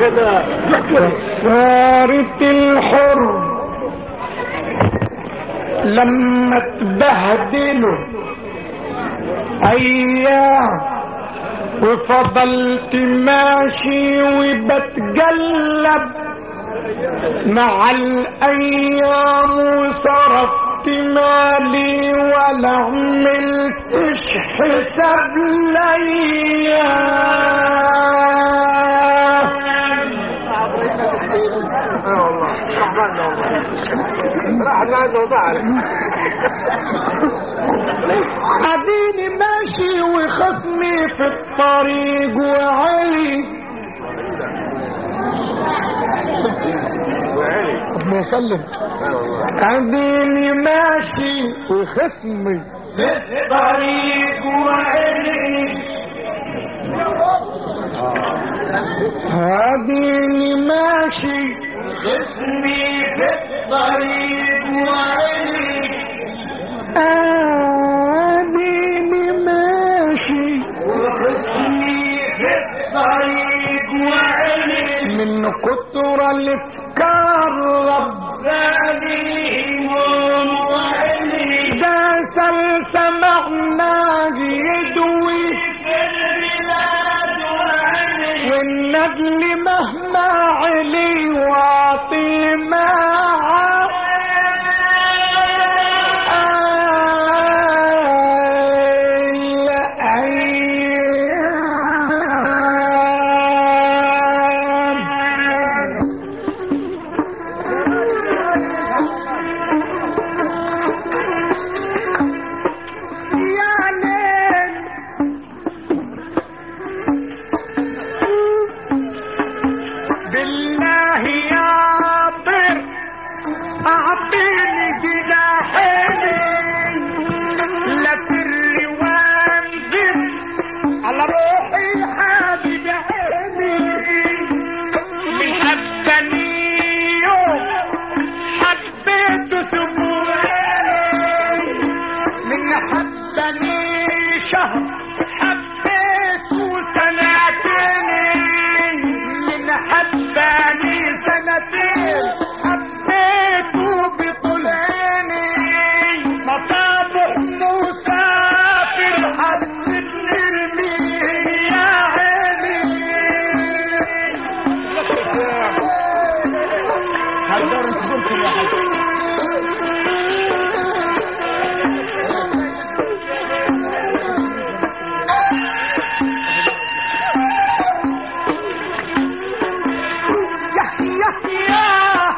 صارت الحر لما تبهدلوا ايام وفضلت ماشي وبتقلب مع الايام وصرفت مالي ولا عملتش حساب ليا اديني ماشي وخصمي في الطريق وعلي ربنا يسلم اديني ماشي وخصمي في الطريق وعلي اديني ماشي خصمي في الطريق وعلي اديني ماشي وخصمي في الطريق وعلي من كتر الافكار رباني وعلي ده سمعنا يدوي والنجل مهما علي واعطي معه بالله يا طير اعطيني جناحين لا تر وانزل على روحي حبيب عيني من حبني يوم حبيت سبوعي من حبني شهر حبيت سنتين من حبني سنتين حبيته بطول عيني مصابح مسافر حبتني ارميه يا عيني هقدر تقول يا حبيبي يا يا يا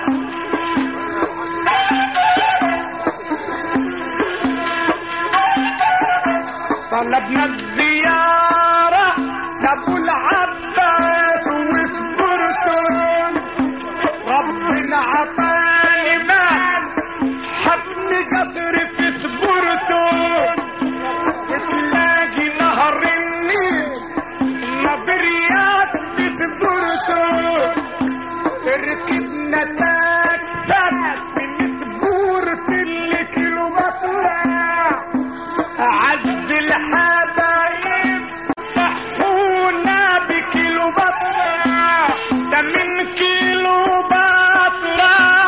طلبنا الزيارة لأبو العباس وصبرتم ربنا عطاني مال حبني قطر في صبرتم وتلاقي نهر النيل مبريات في صبرتم ركبنا تاكسات من صبورة اللي كيلو مطلع أعز الحبايب صحونا بكيلو بطرة ده من كيلو بطرة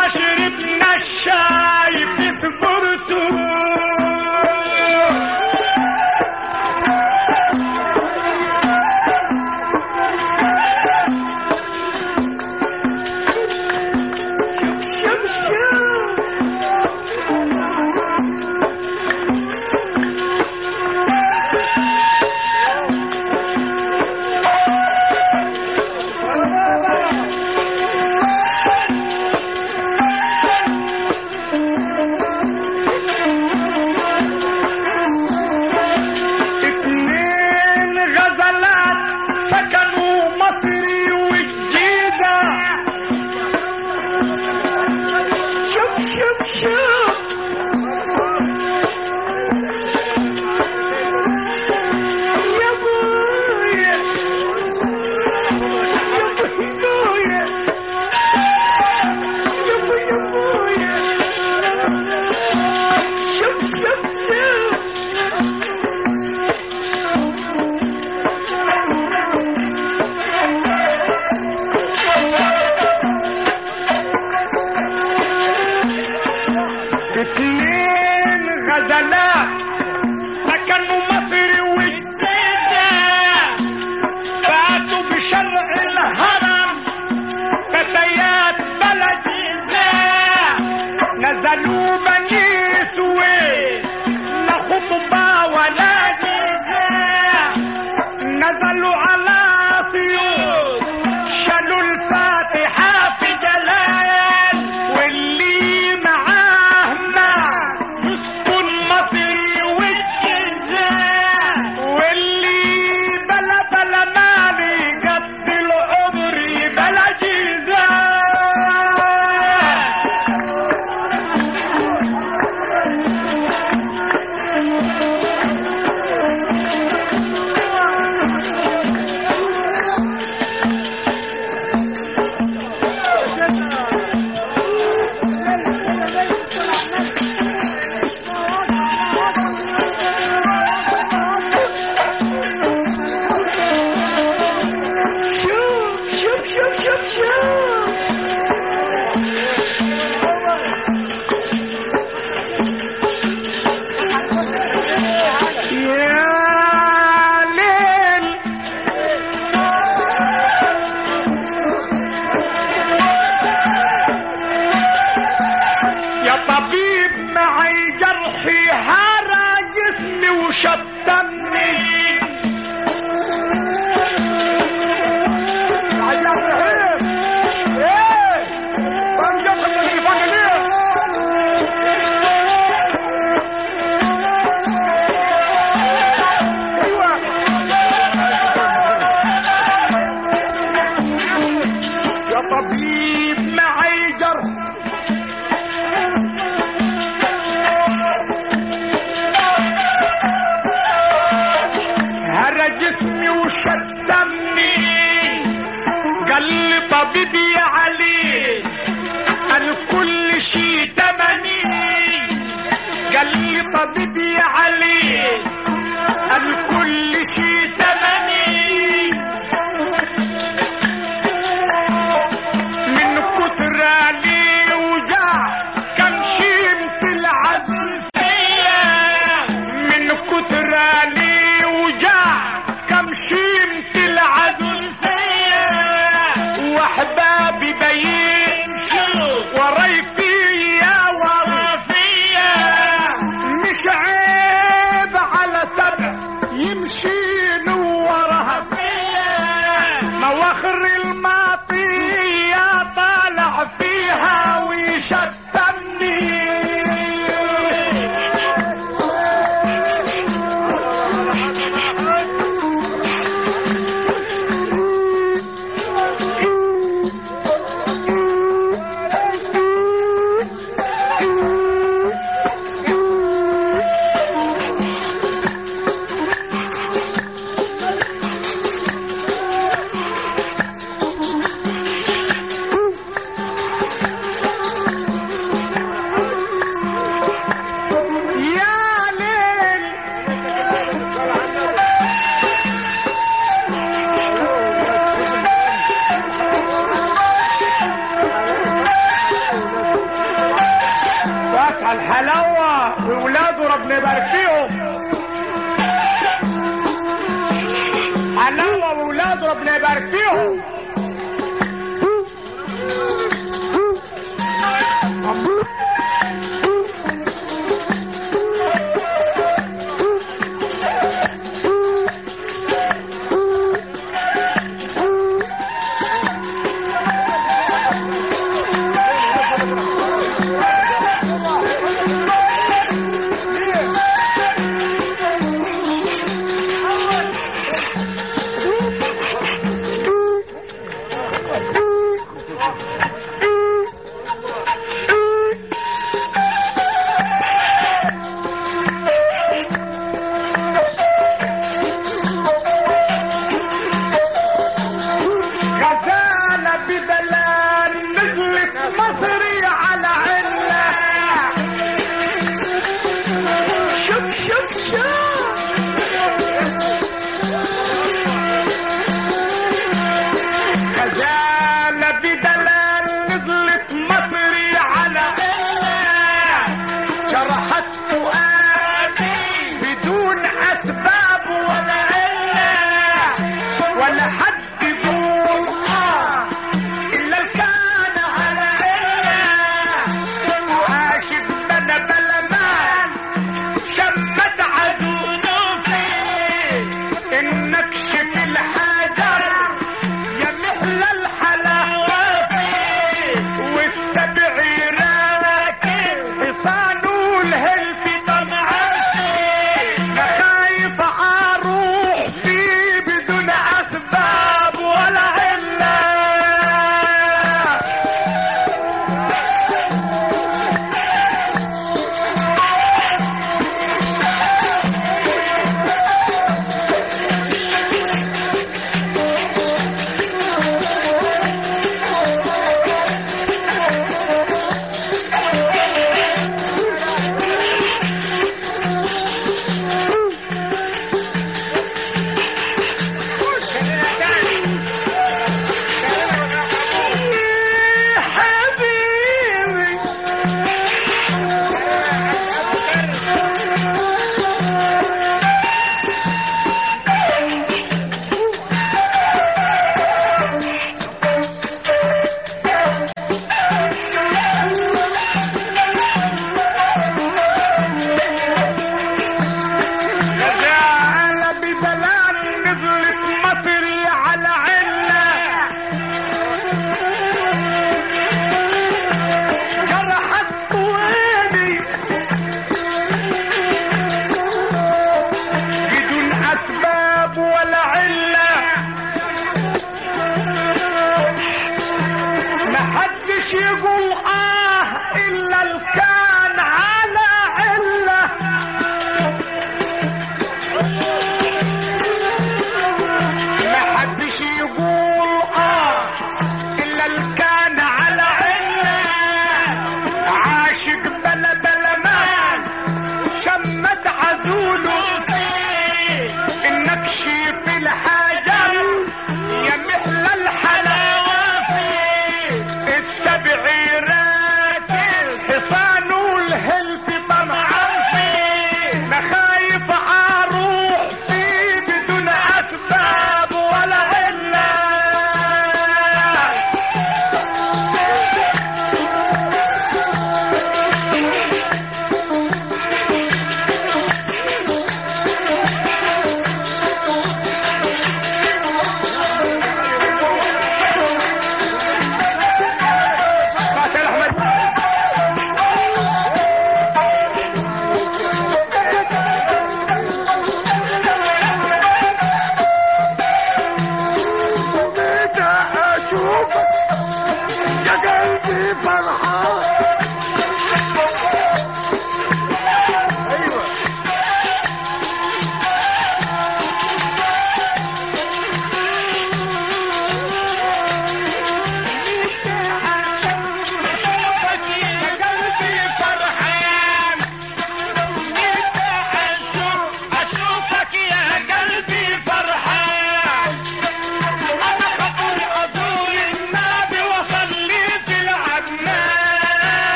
وشتمني عايز ابراهيم ايه بنجيب التليفون ليه ايوه يا طبيب معي جرح هرى جسمي وشتمني قال لي طبيبي يا علي الكل شي تمني قال لي طبيبي يا علي الكل شي تمني من كتر لي وجع كم شمت العزم فيا من كتر لي وجع كم شمت العزم فيا واحبابي بيمشوا وراي فيا ورا فيا مش عيب على سبع يمشي وراها فيا مواخر الماطية طالع فيها ويشتمني يا ليل واسع الحلاوة وولاده ربنا يبارك فيهم حلاوة وولاده ربنا يبارك فيهم غزالة بدلال نزلت مصري على عنا شوف شوف شوف غزالة بدلال نزلت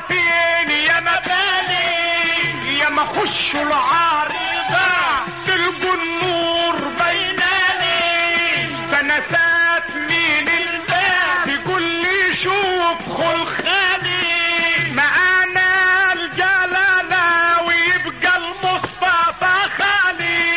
فين يا مباني يا ما خشوا العارضة تلقوا النور بيناني فنسات مين الباب يقول لي شوف خلخالي معانا الجلالة ويبقى المصطفى خالي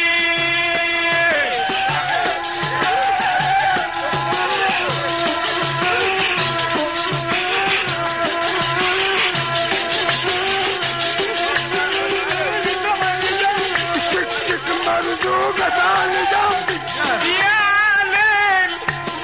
مرزوقة تعالي جنبي يا ليل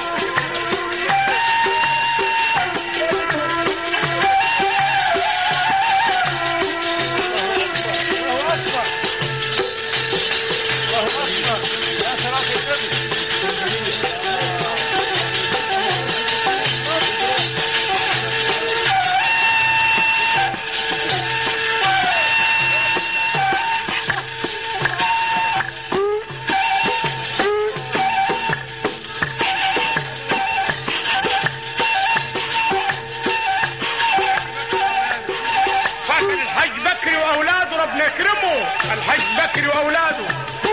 فاكر الحاج بكري واولاده ربنا يكرمه الحاج بكري واولاده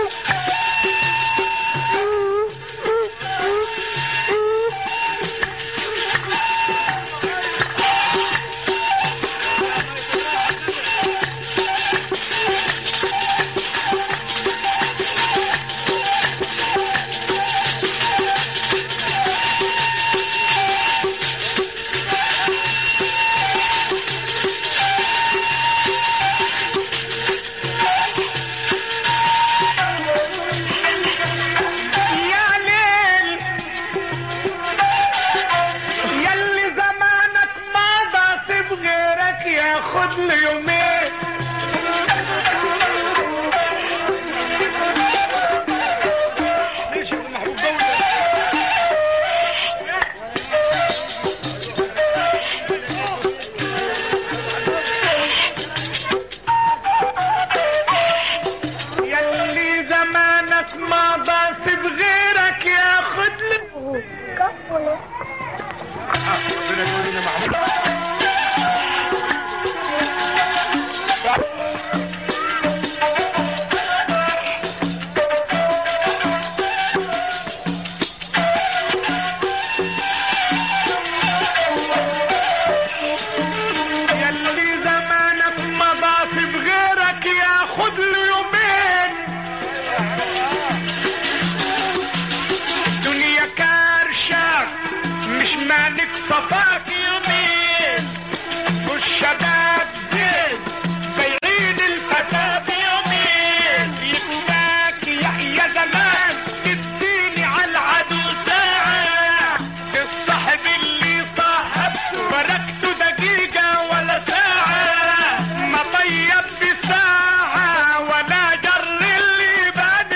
يا ليل يلي زمانك ما ضاصب غيرك ياخد له يومين يلي زمانك ما ضاصب غيرك ياخد له يلي زمانك ما ضاصب غيرك ياخد له يومين دنيا كارشة مش مالك صفاك يومين والشباب زين بيعين الفتاة بيومين يبقاك يحيى زمان تديني على العدو ساعة الصاحب اللي صاحبته تركته دقيقة ولا ساعة ما طيب بساعة ولا جر اللي بعد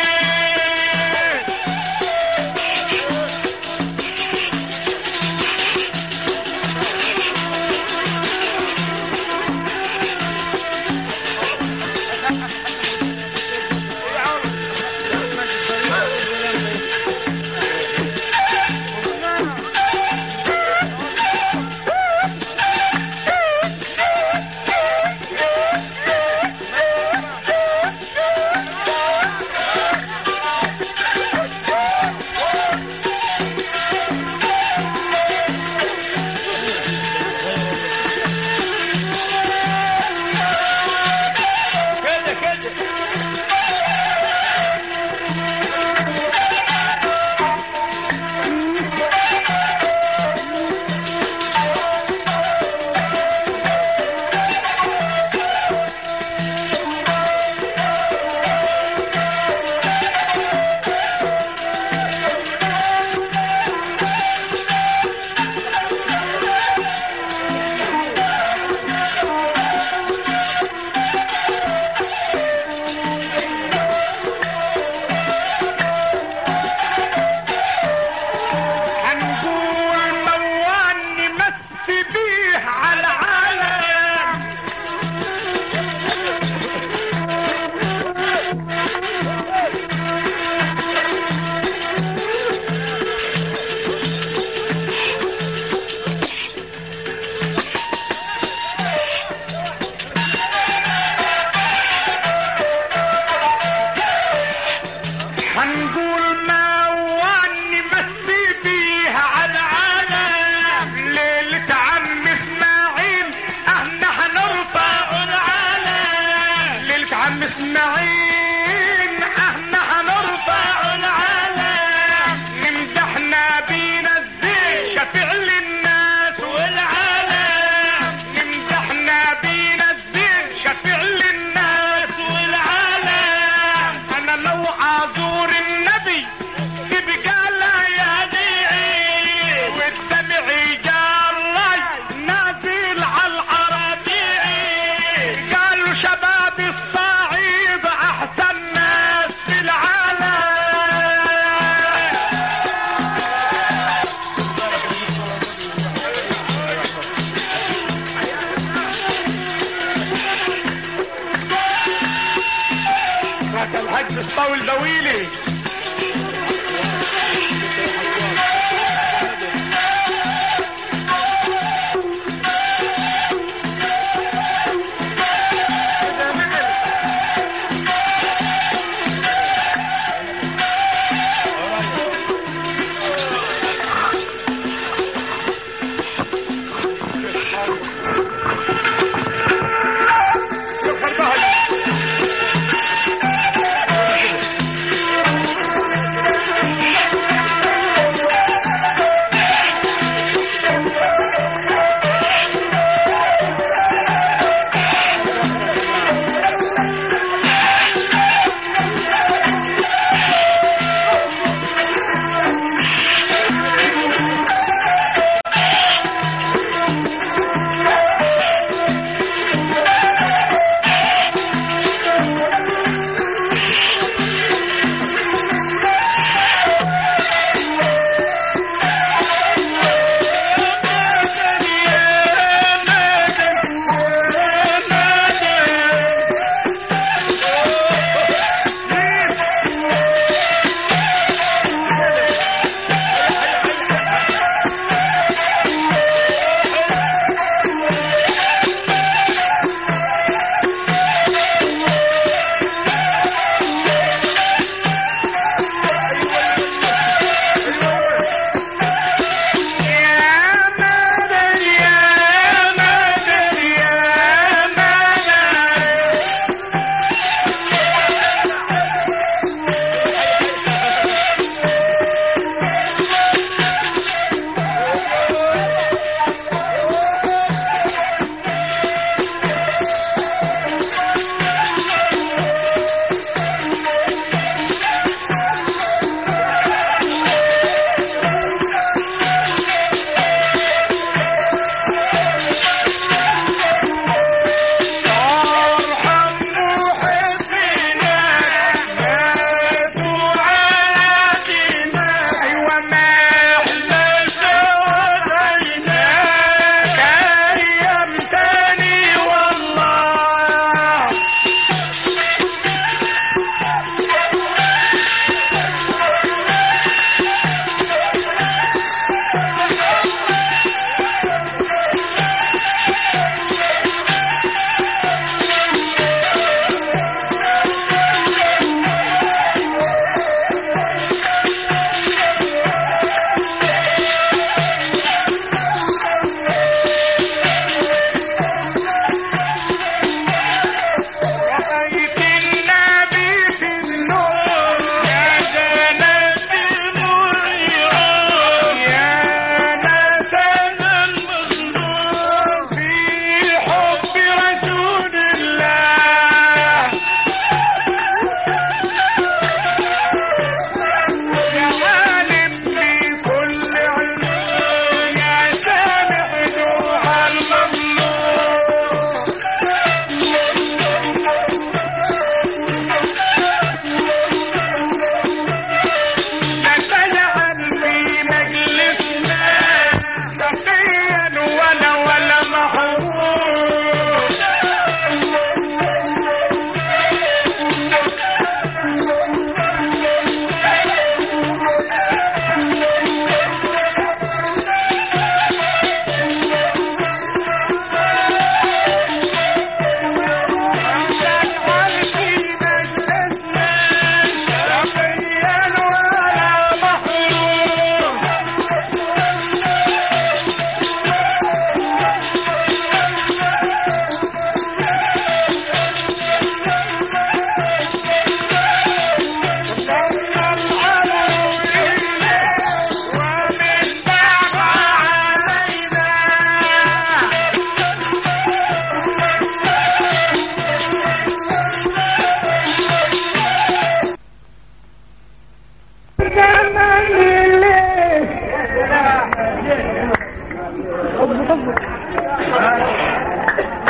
يومين شفيع للناس والعالم نمدحنا بينا الزين شفيع للناس والعالم انا لو عازور النبي تبقى ليالي والدمع جاري نازل على العربيع قالوا شباب الصعيد احسن ناس في العالم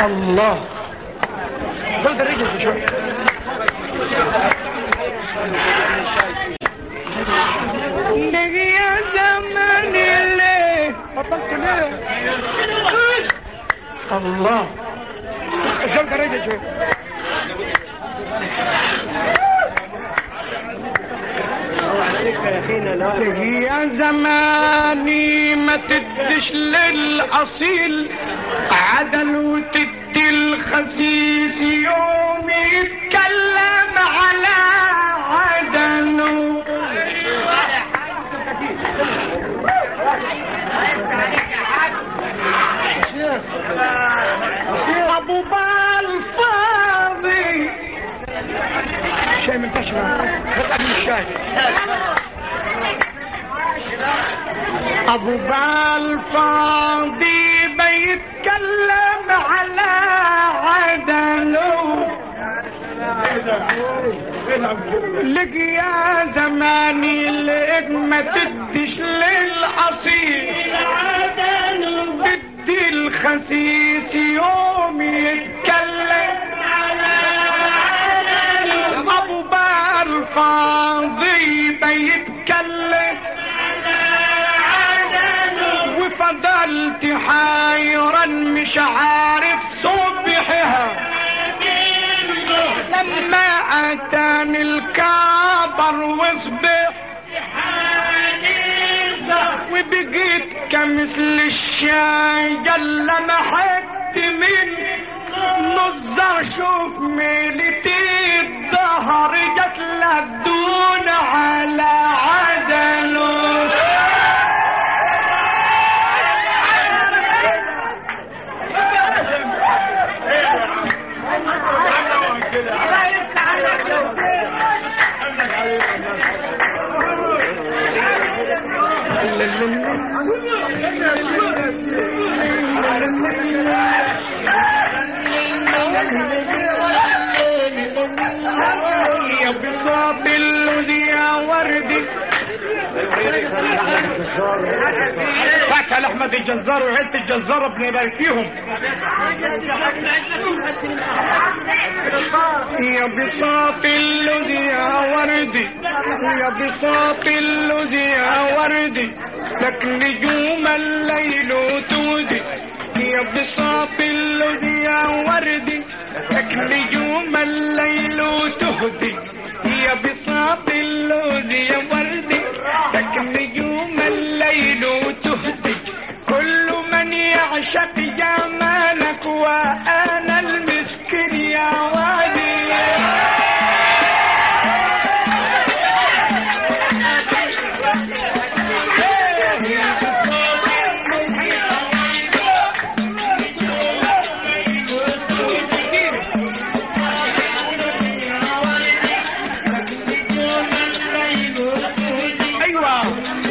الله خد الرجل شوية يا زمان الليل بطلت ليه الله شوف الرجل شوية يا زماني ما تدش للأصيل عدل وتدي الخسيس يوم يتكلم على عدل ابو بال فاضي شيء من تشرب خذ الشاي ابو بال فاضي بيتكلم على عدله لك يا زماني لك ما تدش للاصيل بدي الخسيس يوم يتكلم ابو بال فاضي بيتكلم وفضلت حيرا مش عارف صبحها لما اتاني الكابر وصبح وبقيت كمثل الشاي قال انا حت من نظر شوف ميلتي الظهر جت لدون على عدله يا بساط اللذي يا وردي فاكهة لأحمد الجزار وعيلة الجزار ابن يبارك فيهم يا بساط اللذي يا وردي يا بساط اللذي يا وردي لك نجوم الليل تودي يا بساط اللذي يا وردي لك نجوم الليل تهدي يا بساط اللذي يا وردي لك نجوم الليل تهدي كل من يعشق جمالك وانا المسكين يا وادي ايوه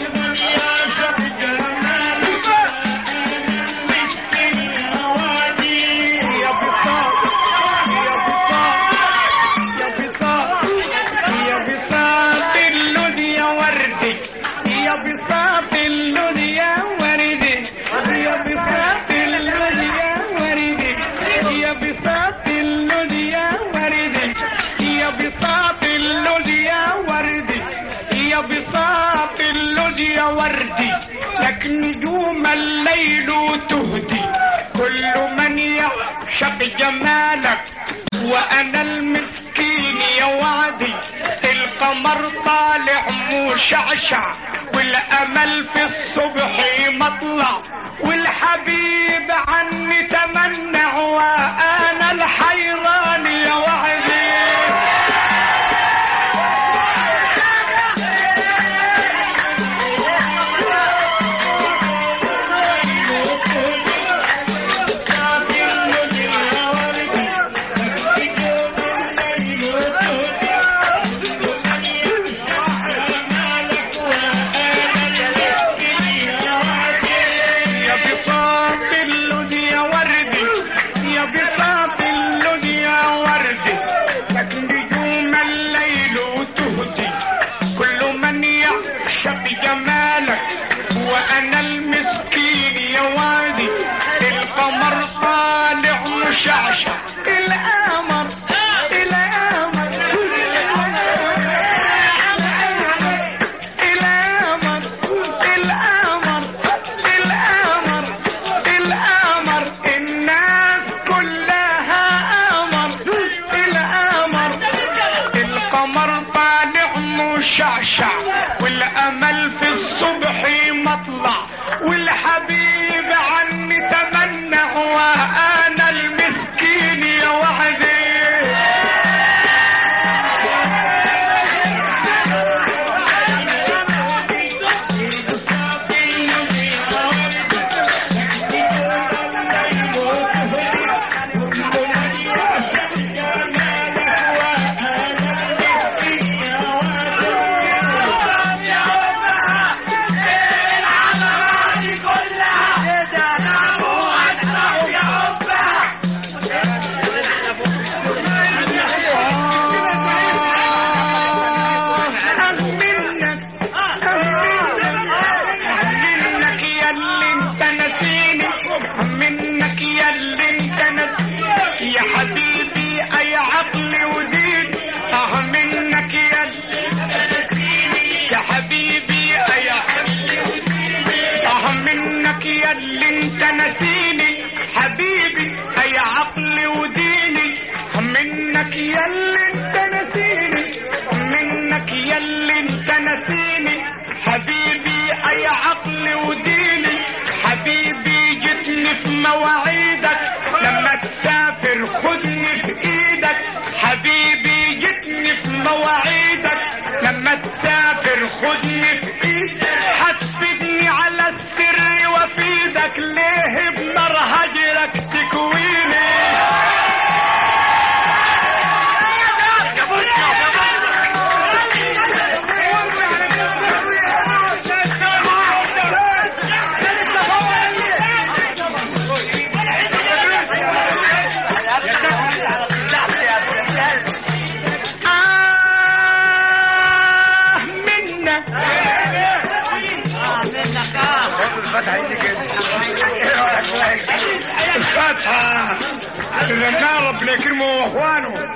يا بساط يا بساط يا بساط يا بساط اللون يا وردي يا بساط اللون يا وردي يا بساط اللون يا وردي يا بساط اللون يا وردي يا بساط اللون يا وردي يا بساط اللون يا وردي لك نجوم الليل تهدي كل من يعشق جمالك وانا المسكين يا وعدي القمر طالع مشعشع والامل في الصبح مطلع والحبيب عني تمنع وانا الحيران يا وعدي يا بساط اللذي يا ورد وانا المسكين يا وحدي منك منك يا اللي انت نسيني منك يا اللي انت نسيني يا حبيبي اي عقلي ودين اه منك يا يا حبيبي اي عقلي ودين اه منك يا اللي انت نسيني حبيبي اي عقلي وديني منك يا اللي انت نسيني منك يا اللي انت نسيني حبيبي اي عقل وديني حبيبي جتني في مواعيدك لما تسافر خدني في ايدك حبيبي جتني في مواعيدك لما تسافر خدني في ايدك حسبني على السر وفيدك ليه بنار هجرك تكويني آه منك الفاتحة لما ربنا يكرمه واخوانه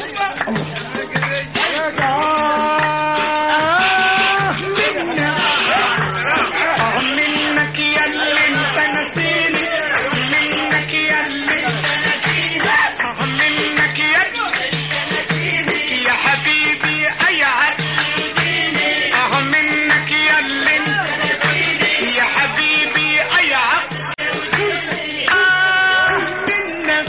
آه منك آه منك يا اللي انت نسيني منك يا اللي انت نسيني آه منك يا يا حبيبي اي عد اه منك يا اللي انت يا حبيبي اي عد آه منك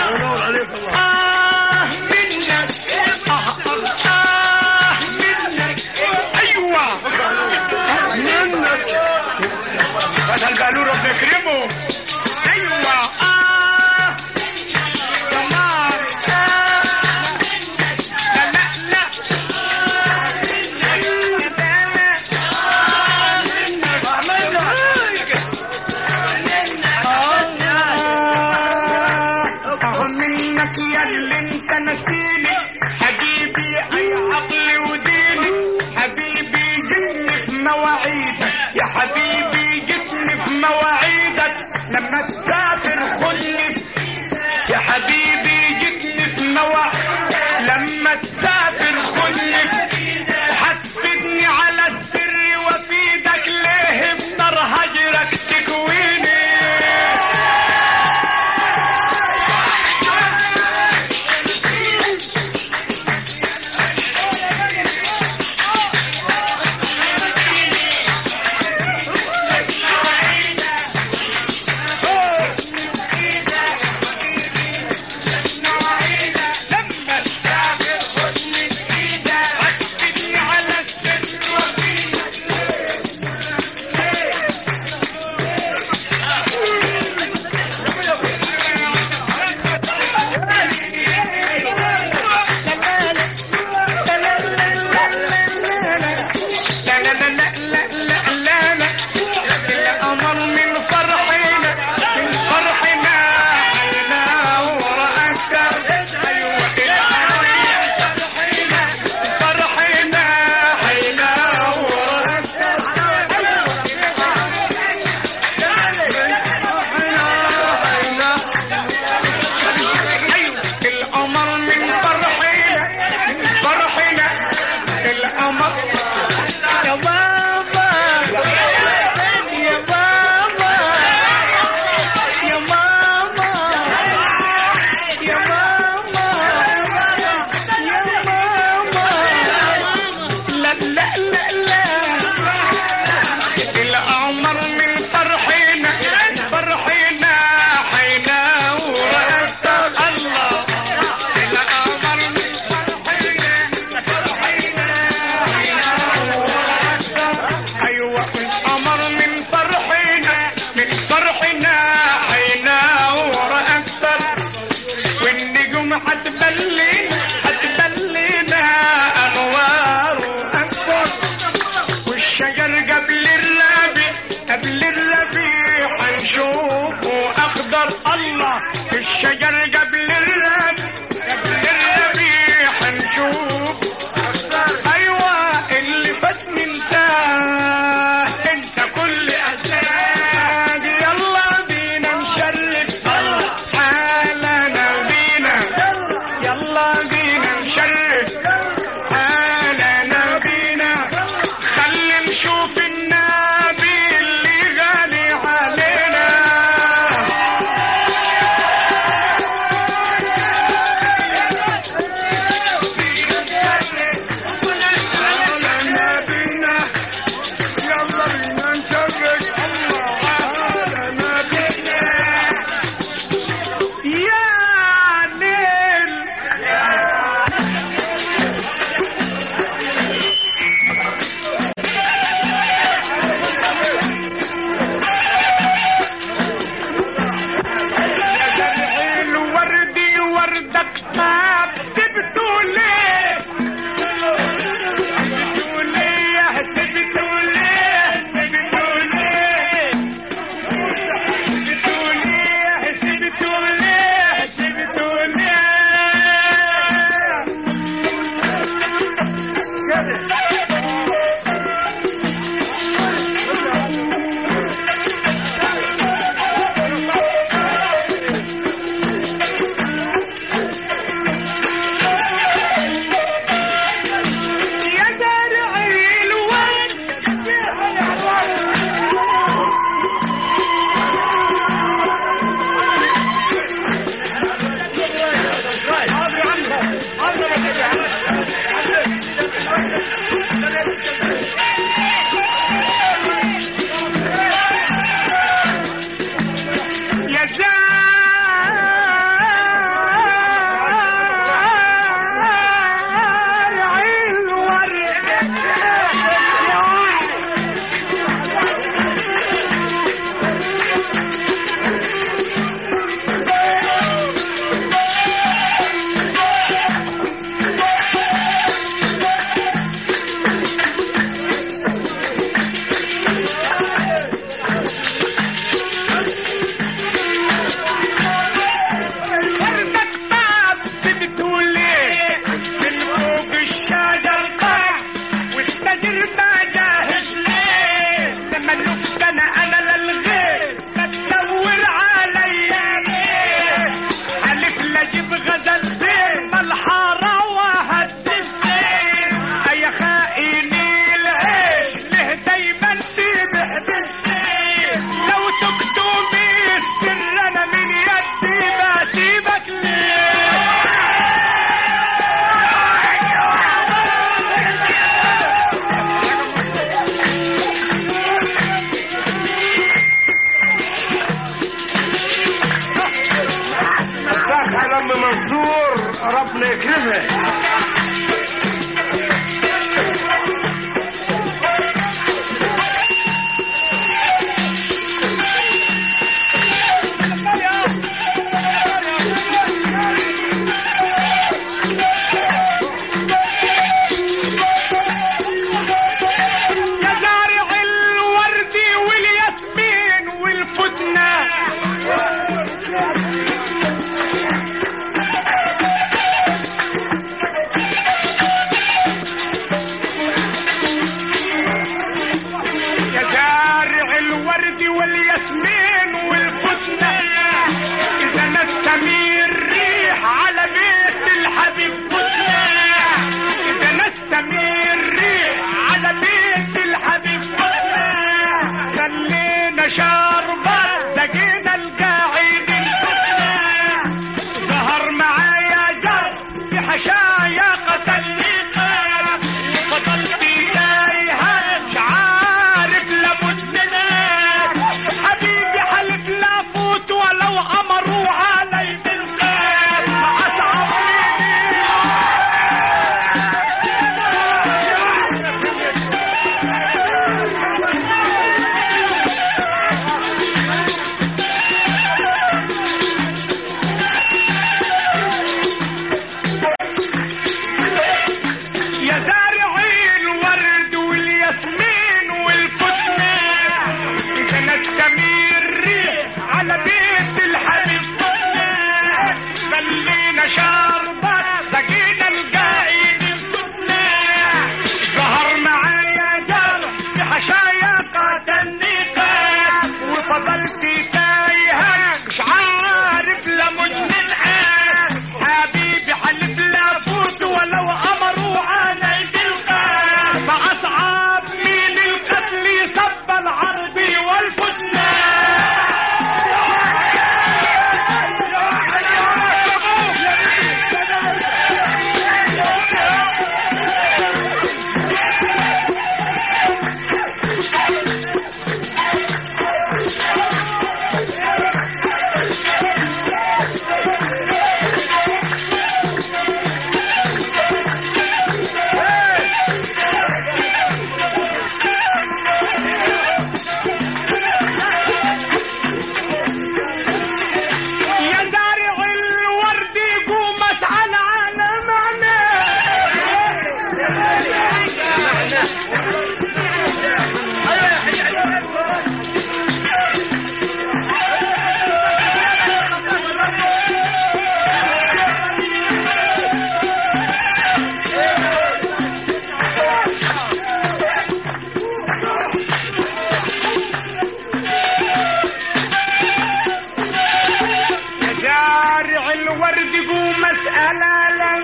آه منك آه آه منك أيوة منك هذا القالوا ربنا يكرمه أيوة آه كمان آه لا لا لا منك يا اللي انت نسيني حبيبي اي عقلي وديني حبيبي جتني في مواعيدك يا حبيبي جتني في مواعيدك لما تسافر خلني يا حبيبي جتني في مواعيدك لما تسافر خلني حسبني على السر وفيدك ليه بنار هجرك تكويني ربنا يكرمك يا زارع الورد والياسمين والفتنة يا زارع الورد والياسمين والفتنة إذا نستمي الريح على بيت الحبيب فتنة إذا نستمي الريح على بيت الحبيب فتنة خلينا شاربة لقينا القاعد الفتنة ظهر معايا جر في حشايا قتلني وفضلت تايهة مش عارف لابد منك حبيبي حلف لا فوت ولو امروا علي بالخير اصعب يا زارعي الورد والياسمين والفتنة إذا نستمي الريح على بيت الحبيب فتنة خلينا شاربة لقينا القايد الفتنة ظهر معايا جار في حشايا قاتلني قات وفضلت تايهة مش عارف لمد من حبيبي حلف لا فوت ولو امروا علي بالقتل فاصعب من القتل صب العربي والفتنه يا زارع الورد قوم اسعى على معنى يا زارع الورد قوم اسأل على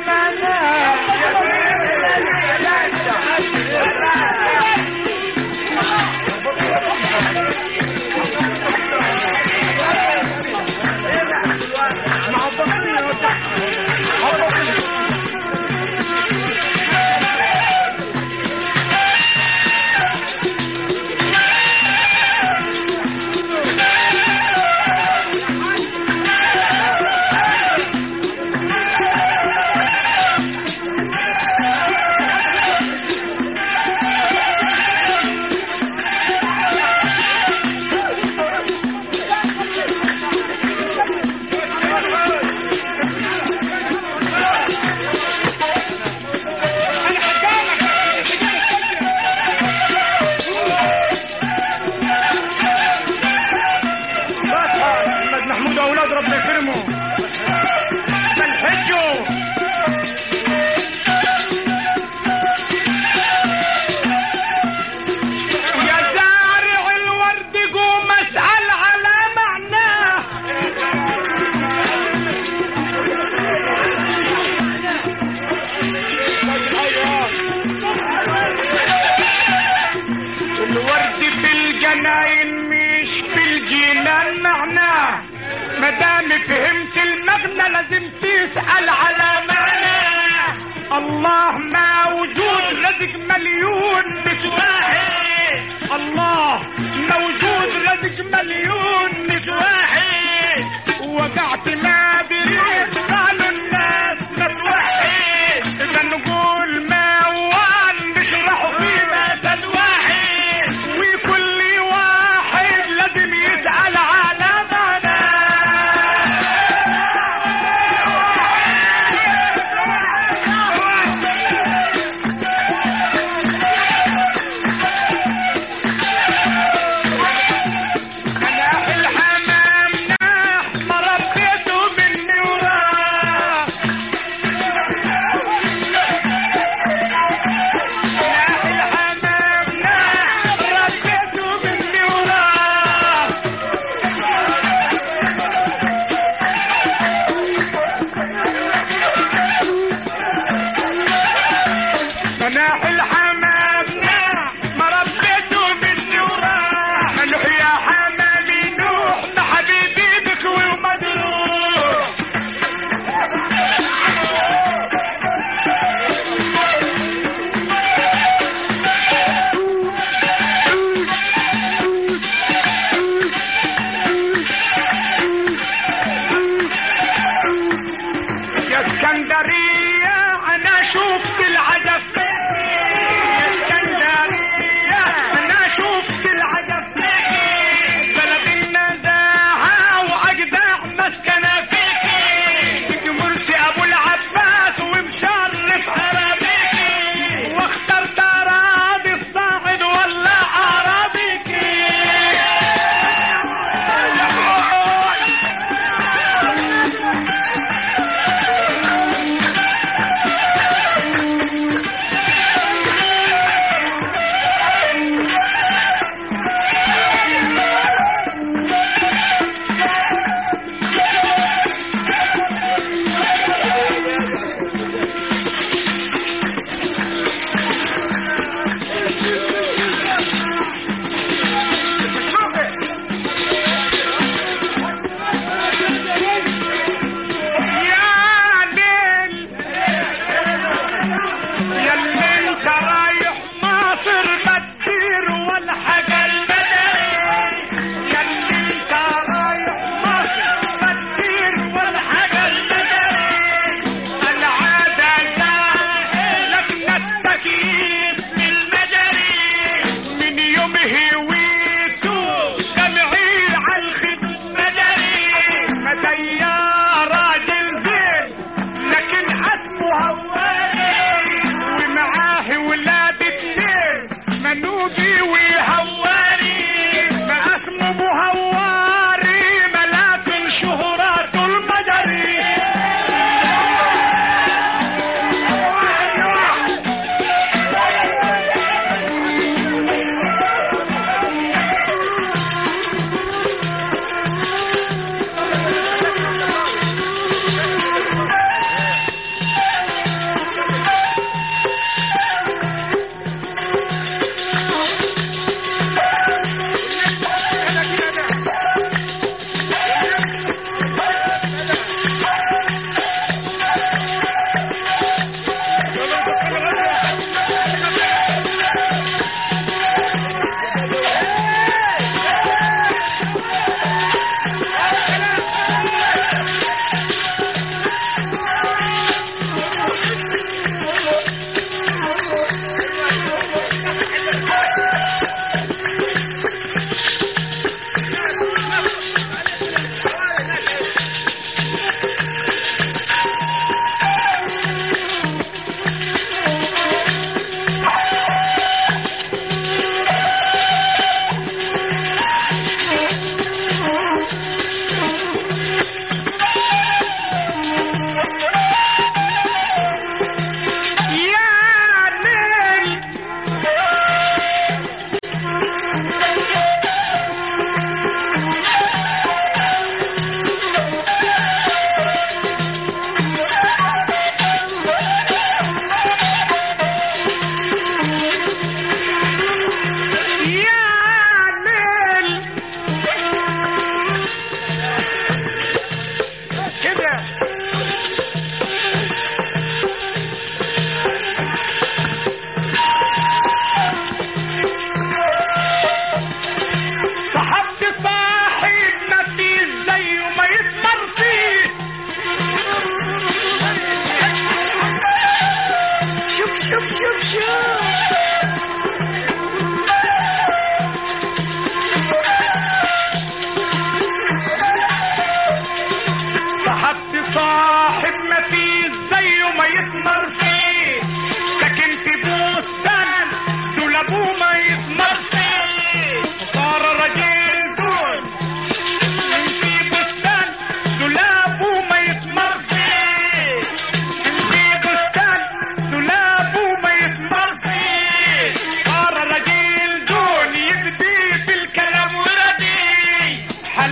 محمد محمود واولاد ربنا يكرمه بالحجه يا زارع الورد قوم اسال على معناه الورد في الجناين مش في الجنان معناه مدام فهمت المغنى لازم تسأل على معناه الله موجود رزق مليون مش واحد الله موجود رزق مليون مش واحد وقعت ما بريد قالوا الناس ما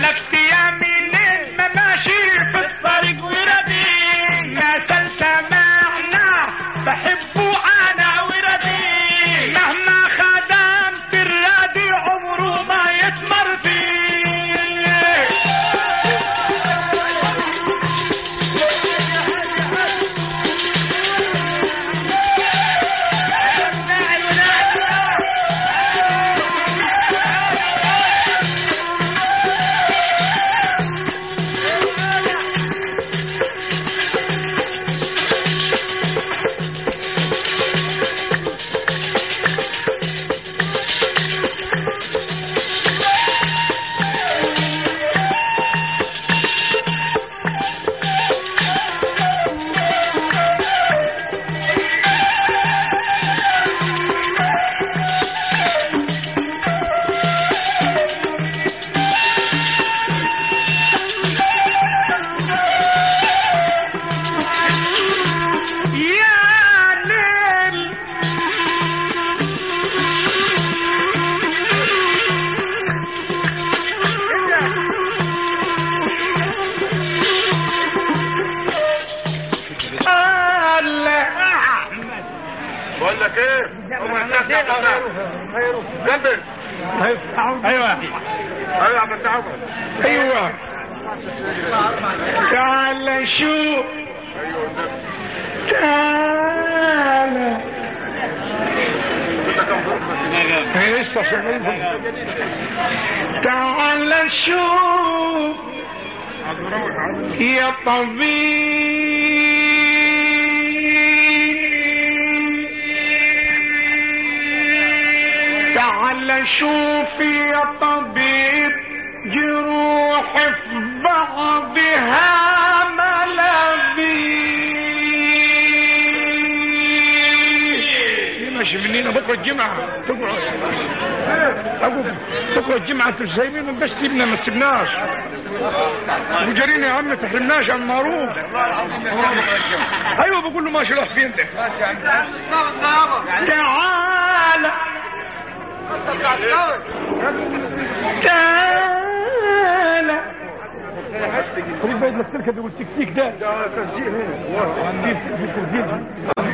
حلفت يمين ما ماشي في الطريق وردي ما تنسى معنى بحبه انا وردي مهما خدمت الرادي عمره ما يثمر فيه يا ليل الله بقول لك ايه جنبي ايوه ايوه يا عم انت عمر ايوه تعال شوف تعال تعال شوف يا طبيب تعال شوف يا طبيب جروح في بعضها ملابي ماشي منين بكره الجمعه تقعد أقول بكره الجمعه في الزيمين بس سيبنا ما سيبناش وجرينا يا عم تحرمناش عن المعروف ايوه بقول له ماشي راح فين ده تعال تعال خليك بعيد لك تركب يقول تكتيك ده عندي في تسجيل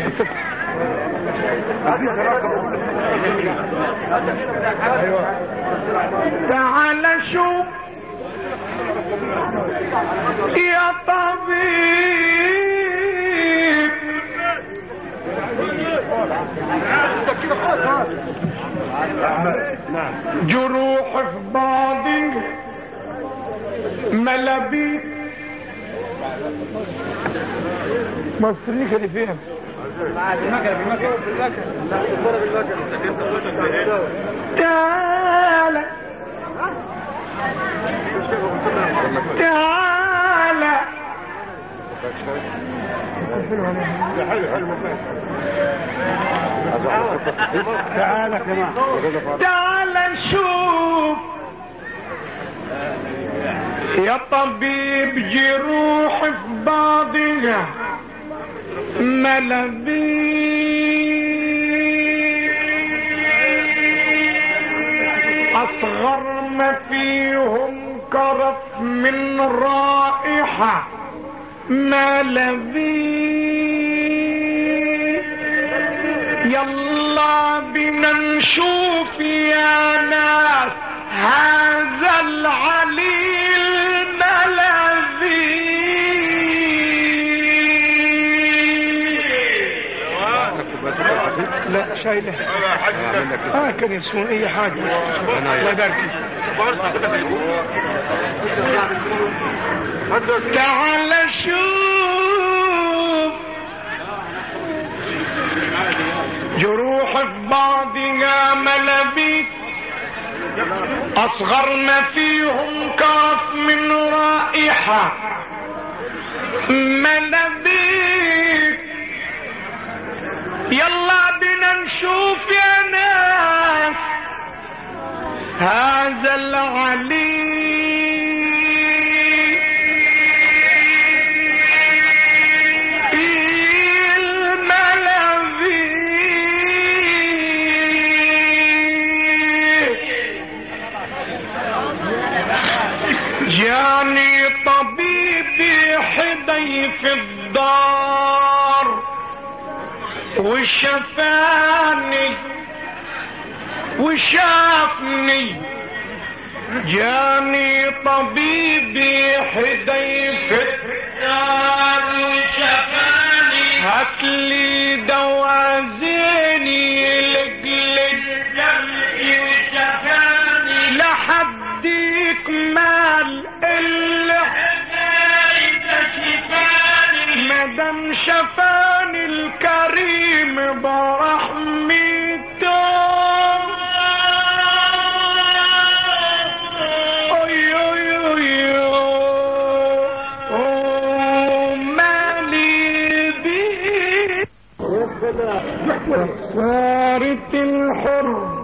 تعال شوف يا طبيب جروح في بعضي ملابيت مصريك اللي فين تعال تعال تعال كمان تعال شوف يا طبيب جروح في بعضها ملابي أصغر ما فيهم كرف من رائحة ملابي يلا بنا نشوف يا ناس هذا العليل ملذي لا شايله اه كان يسمون اي حاجه الله يبارك فيك. تعال شوف جروح في بعضها ملابيت اصغر ما فيهم كرف من رائحة ملابيت يلا بنا نشوف يا ناس هذا العلي الملذي جاني طبيبي حدي في الدار وشفاني وشافني جاني طبيبي حدي في الدار وشفاني هاتلي دوا زيني لقلق جرحي وشفاني لحديك مال اللي مدام شفاني الكريم برحمته أي أي أي أوه، مالي بيه صارت الحر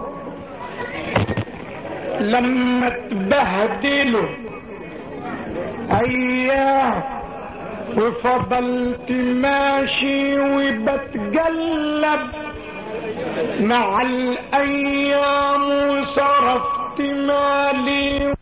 لما تبهدلوا اياه وفضلت ماشي وبتقلب مع الايام وصرفت مالي